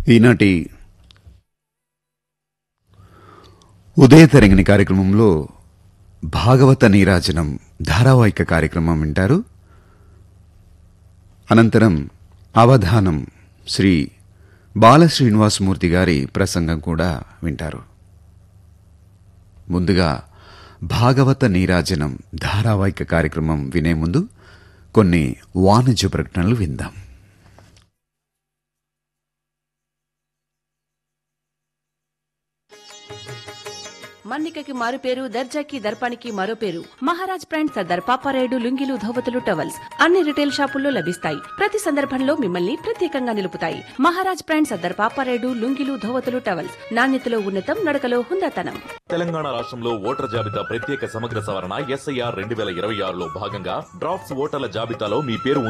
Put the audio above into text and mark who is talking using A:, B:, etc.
A: ఈనాటి ఉదయ తరంగిణి కార్యక్రమంలో భాగవత నీరాజనం ధారావాహిక కార్యక్రమం వింటారు అనంతరం అవధానం శ్రీ బాల శ్రీనివాసమూర్తి గారి ప్రసంగం కూడా వింటారు ముందుగా భాగవత నీరాజనం ధారావాహిక కార్యక్రమం వినే ముందు కొన్ని వాణిజ్య ప్రకటనలు విందాం
B: మన్నికకి మారు పేరు దర్జాకి దర్పానికి మరో పేరు మహారాజ్ బ్రాండ్ సర్దార్ పాపారాయుడు లుంగిలు ధోవతులు టవల్స్ అన్ని రిటైల్ షాపుల్లో లభిస్తాయి ప్రతి సందర్భంలో మిమ్మల్ని ప్రత్యేకంగా నిలుపుతాయి మహారాజ్ బ్రాండ్ సర్దార్ పాపారాయుడు లుంగిలు ధోవతులు టవల్స్ నాణ్యతలో ఉన్నతం నడకలో హుందాతనం
C: తెలంగాణ రాష్ట్రంలో ఓటర్ల జాబితా ప్రత్యేక సమగ్ర సవరణ ఎస్ఐఆర్ రెండు వేల ఇరవై ఆరులో భాగంగా డ్రాఫ్ట్స్ ఓటర్ల జాబితాలో మీ పేరు